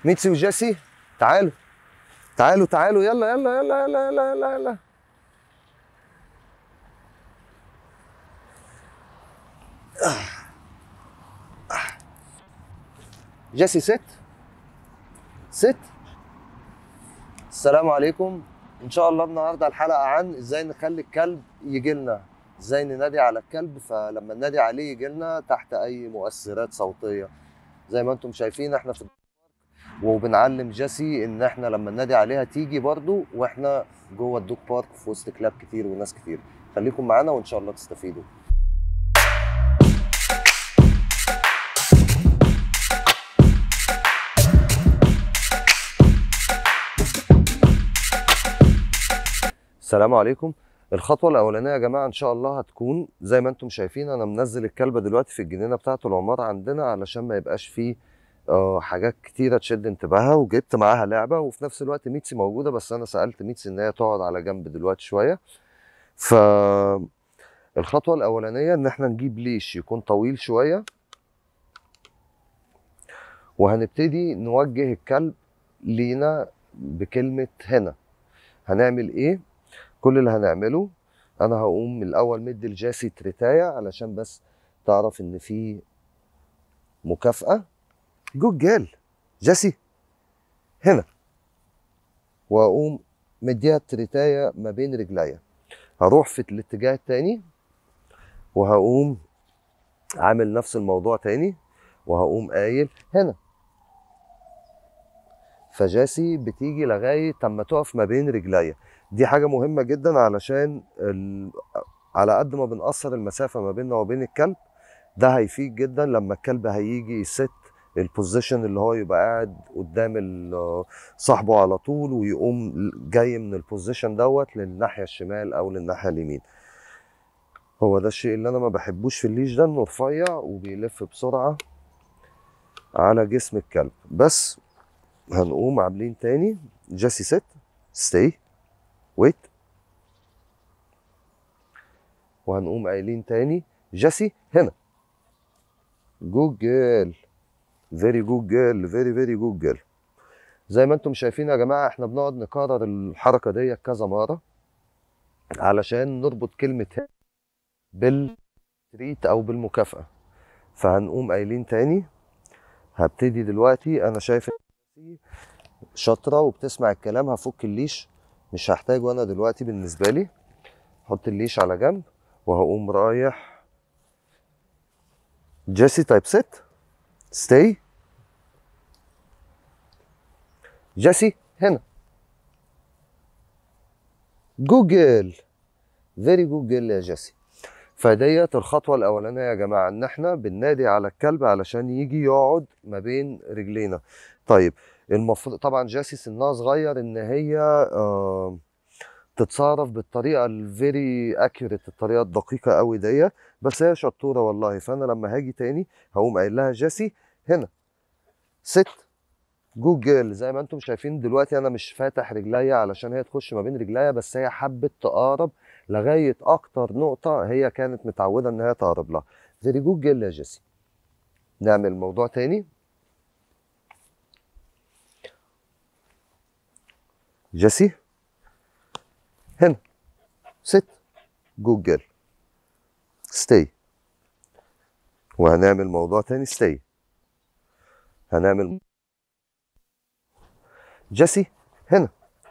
ميتسي وجيسي تعالوا تعالوا تعالوا يلا يلا يلا يلا يلا يلا, يلا. جيسي ست ست السلام عليكم ان شاء الله النهارده الحلقه عن ازاي نخلي الكلب يجي لنا ازاي ننادي على الكلب فلما ننادي عليه يجي لنا تحت اي مؤثرات صوتيه زي ما انتم شايفين احنا في وبنعلم جيسي ان احنا لما ننادي عليها تيجي برضو واحنا جوه الدوج بارك في وسط كلاب كتير وناس كتير خليكم معانا وان شاء الله تستفيدوا السلام عليكم الخطوة الأولانية يا جماعة إن شاء الله هتكون زي ما أنتم شايفين أنا منزل الكلبة دلوقتي في الجنينة بتاعة العمارة عندنا علشان ما يبقاش فيه آه حاجات كتيرة تشد انتباهها وجبت معاها لعبة وفي نفس الوقت ميتسي موجودة بس أنا سألت ميتسي إن هي تقعد على جنب دلوقتي شوية ف الخطوة الأولانية إن إحنا نجيب ليش يكون طويل شوية وهنبتدي نوجه الكلب لينا بكلمة هنا هنعمل إيه؟ كل اللي هنعمله انا هقوم من الاول مدي الجاسي تريتاية علشان بس تعرف ان في مكافأة جود جال جاسي هنا واقوم مديها التريتاية ما بين رجليا هروح في الاتجاه التاني وهقوم عامل نفس الموضوع تاني وهقوم قايل هنا فجاسي بتيجي لغاية اما تقف ما بين رجليا دي حاجة مهمة جدا علشان ال... على قد ما بنقصر المسافة ما بيننا وبين الكلب ده هيفيد جدا لما الكلب هيجي يست البوزيشن اللي هو يبقى قاعد قدام ال- صاحبه على طول ويقوم جاي من البوزيشن دوت للناحية الشمال أو للناحية اليمين هو ده الشيء اللي أنا ما بحبوش في الليش ده إنه رفيع وبيلف بسرعة على جسم الكلب بس هنقوم عاملين تاني جاسي ست ستي ويت وهنقوم قايلين تاني جاسي هنا جود جيرل فيري جود جيرل فيري فيري جود جيرل زي ما انتم شايفين يا جماعه احنا بنقعد نكرر الحركه دي كذا مره علشان نربط كلمه هنا بالتريت او بالمكافاه فهنقوم قايلين تاني هبتدي دلوقتي انا شايف إن شاطره وبتسمع الكلام هفك الليش مش هحتاجه انا دلوقتي بالنسبه لي احط الليش على جنب وهقوم رايح جيسي تايب ست ستي جيسي هنا جوجل فيري جوجل يا جيسي فديت الخطوة الأولانية يا جماعة إن إحنا بننادي على الكلب علشان يجي يقعد ما بين رجلينا. طيب المفروض طبعا جيسي سنها صغير إن هي آه تتصرف بالطريقة الفيري أكيوريت الطريقة الدقيقة قوي ديت بس هي شطورة والله فأنا لما هاجي تاني هقوم قايل لها جيسي هنا ست جوجل زي ما انتم شايفين دلوقتي انا مش فاتح رجليا علشان هي تخش ما بين رجليا بس هي حبت تقارب لغايه اكتر نقطه هي كانت متعوده ان هي تقرب لها فيري جوجل يا جيسي نعمل موضوع تاني جيسي هنا ست جوجل ستي وهنعمل موضوع تاني ستي هنعمل جيسي هنا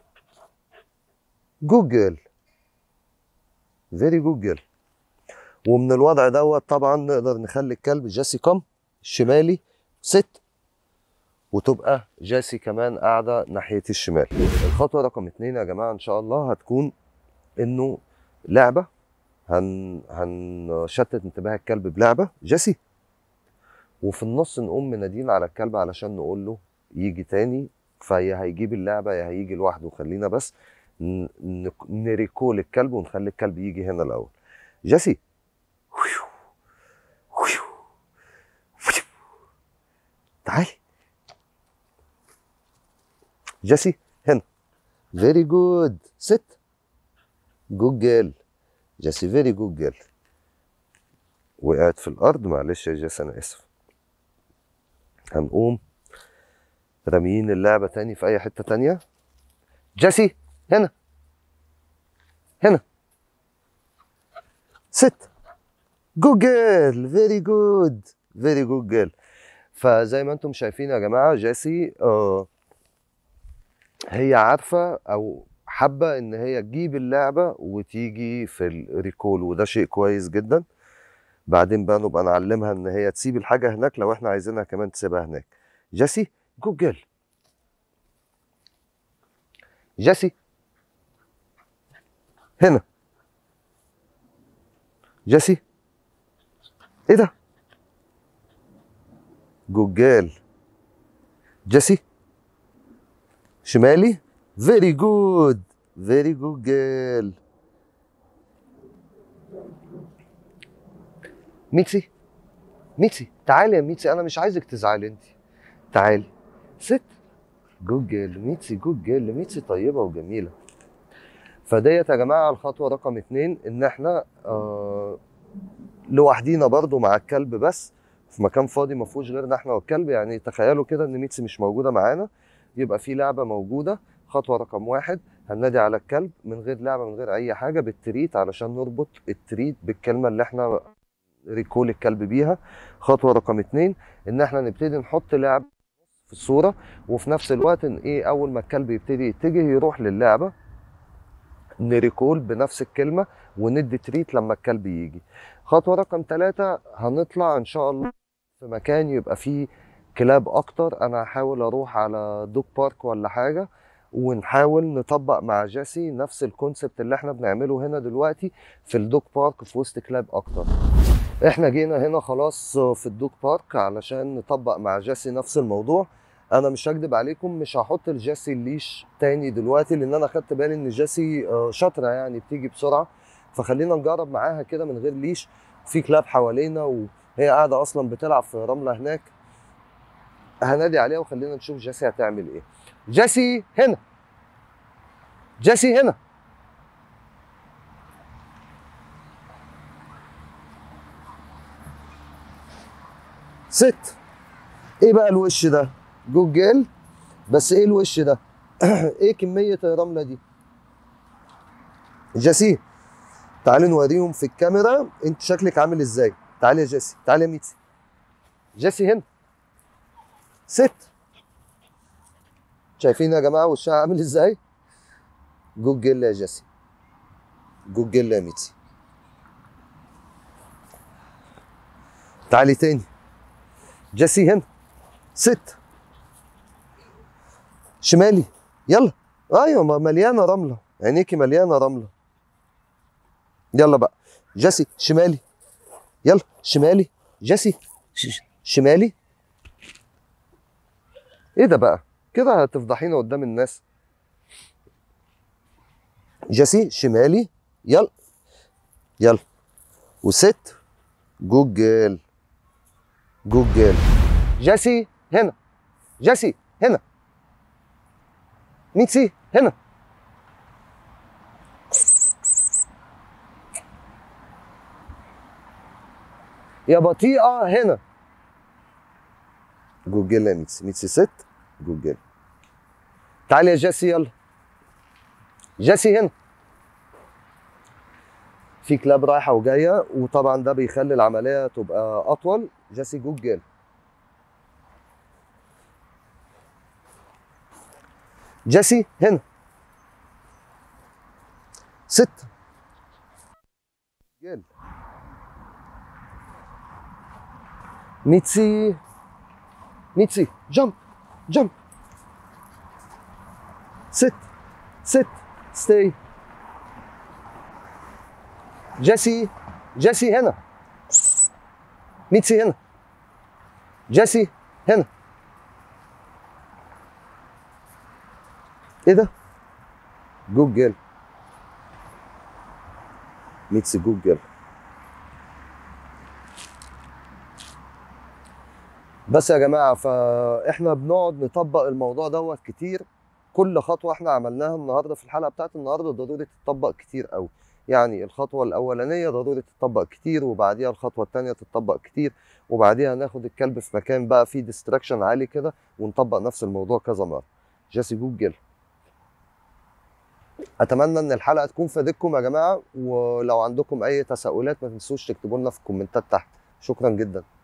جوجل فيري جوجل ومن الوضع دوت طبعا نقدر نخلي الكلب جيسي كم شمالي ست وتبقى جيسي كمان قاعدة ناحية الشمال الخطوة رقم اتنين يا جماعة ان شاء الله هتكون انه لعبة هن هنشتت انتباه الكلب بلعبة جيسي وفي النص نقوم منادين على الكلب علشان نقول له يجي تاني فيا هيجيب اللعبه يا هيجي لوحده خلينا بس ن- ن- نريكول الكلب ونخلي الكلب يجي هنا الاول جيسي تعالي جيسي هنا فيري جود ست جود جيرل جيسي فيري جود جيرل وقعت في الارض معلش يا جيسي انا اسف هنقوم راميين اللعبة تاني في أي حتة تانية جيسي هنا هنا ست جود جيرل فيري جود فيري جود جيرل فزي ما انتم شايفين يا جماعة جيسي آه هي عارفة أو حابة إن هي تجيب اللعبة وتيجي في الريكول وده شيء كويس جدا بعدين بقى نبقى نعلمها إن هي تسيب الحاجة هناك لو إحنا عايزينها كمان تسيبها هناك جيسي جود جيرل جيسي هنا جيسي ايه ده جوجال جيسي شمالي فيري جود فيري جود جيرل ميكسي ميكسي تعالي يا ميكسي انا مش عايزك تزعلي انت تعالي ست جود جيرل ميتسي جود جيرل ميتسي طيبه وجميله فديت يا جماعه الخطوه رقم اتنين ان احنا آه لوحدينا برضو مع الكلب بس في مكان فاضي ما فيهوش غيرنا احنا والكلب يعني تخيلوا كده ان ميتسي مش موجوده معانا يبقى في لعبه موجوده خطوه رقم واحد هننادي على الكلب من غير لعبه من غير اي حاجه بالتريت علشان نربط التريت بالكلمه اللي احنا ريكول الكلب بيها خطوه رقم اتنين ان احنا نبتدي نحط لعب في الصوره وفي نفس الوقت ان ايه اول ما الكلب يبتدي يتجه يروح للعبه نريكول بنفس الكلمه وندي تريت لما الكلب يجي خطوه رقم ثلاثة هنطلع ان شاء الله في مكان يبقى فيه كلاب اكتر انا هحاول اروح على دوج بارك ولا حاجه ونحاول نطبق مع جيسي نفس الكونسبت اللي احنا بنعمله هنا دلوقتي في الدوج بارك في وسط كلاب اكتر احنا جينا هنا خلاص في الدوج بارك علشان نطبق مع جيسي نفس الموضوع انا مش هكدب عليكم مش هحط لجيسي الليش تاني دلوقتي لان انا خدت بالي ان جيسي آه، شاطره يعني بتيجي بسرعه فخلينا نجرب معاها كده من غير ليش في كلاب حوالينا وهي قاعده اصلا بتلعب في رمله هناك هنادي عليها وخلينا نشوف جيسي هتعمل ايه جيسي هنا جيسي هنا ست ايه بقى الوش ده جوجل بس ايه الوش ده ايه كمية الرملة دي جيسي تعالي نوريهم في الكاميرا انت شكلك عامل ازاي تعالي يا جيسي تعالي يا ميتسي جيسي هنا ست شايفين يا جماعة وشها عامل ازاي جوجل يا جيسي جوجل يا ميتسي تعالي تاني جيسي هنا ست شمالي يلا ايوه ما مليانه رمله عينيكي مليانه رمله يلا بقى جيسي شمالي يلا شمالي جيسي ش- شمالي ايه ده بقى كده هتفضحينا قدام الناس جيسي شمالي يلا يلا وست جوجل جوجل جيسي هنا جيسي هنا ميتسي هنا يا بطيئة هنا جوجل يا ميتسي ميتسي ست جوجل تعالي يا جيسي يلا جيسي هنا في كلاب رايحة وجاية وطبعا ده بيخلي العملية تبقى أطول جيسي جوجل جيسي هنا ست جيل ميتسي ميتسي جمب جمب ست ست ستي جيسي جيسي هنا ميتسي هنا جيسي هنا ايه ده جوجل ميتسي جوجل بس يا جماعه فاحنا بنقعد نطبق الموضوع دوت كتير كل خطوه احنا عملناها النهارده في الحلقه بتاعت النهارده ضروري تطبق كتير قوي يعني الخطوه الاولانيه ضروري تطبق كتير وبعديها الخطوه الثانيه تطبق كتير وبعديها ناخد الكلب في مكان بقى فيه ديستراكشن عالي كده ونطبق نفس الموضوع كذا مره جاسي جوجل اتمنى ان الحلقه تكون فادتكم يا جماعه ولو عندكم اي تساؤلات ما تنسوش تكتبوا لنا في الكومنتات تحت شكرا جدا